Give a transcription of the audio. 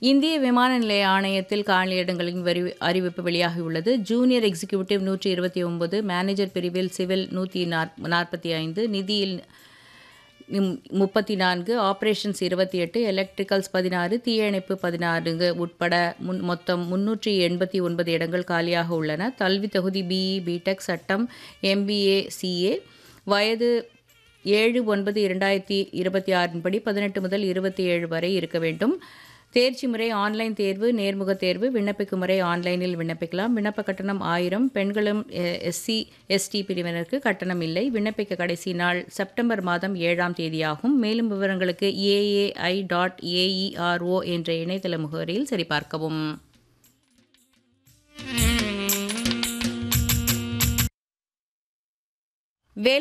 இந்திய விமான நிலைய ஆணையத்தில் காலியிடங்களின் வரி அறிவிப்பு வெளியாகியுள்ளது ஜூனியர் எக்ஸிக்யூட்டிவ் நூற்றி இருபத்தி ஒன்பது மேனேஜர் பிரிவில் சிவில் நூற்றி நாற்பத்தி ஐந்து நிதியில் முப்பத்தி நான்கு ஆப்ரேஷன்ஸ் இருபத்தி எட்டு எலக்ட்ரிக்கல்ஸ் பதினாறு தீயணைப்பு பதினாறுங்க உட்பட முன் மொத்தம் முன்னூற்றி எண்பத்தி ஒன்பது இடங்கள் காலியாக உள்ளன கல்வி தொகுதி பிஇ பிடெக் சட்டம் எம்பிஏ சிஏ வயது ஏழு ஒன்பது இரண்டாயிரத்தி இருபத்தி ஆறின் படி பதினெட்டு முதல் இருபத்தி ஏழு வரை இருக்க வேண்டும் தேர்ச்சி முறை ஆன்லைன் தேர்வு நேர்முக தேர்வு விண்ணப்பிக்கும் முறை ஆன்லைனில் விண்ணப்பிக்கலாம் விண்ணப்ப கட்டணம் ஆயிரம் பெண்களும் எஸ்சி எஸ்டி பிரிவினருக்கு கட்டணம் இல்லை விண்ணப்பிக்க கடைசி நாள் செப்டம்பர் மாதம் ஏழாம் தேதியாகும் மேலும் விவரங்களுக்கு ஏஏஐ டாட் ஏஇஆர்ஓ என்ற இணையதள முகவரியில் சரிபார்க்கவும்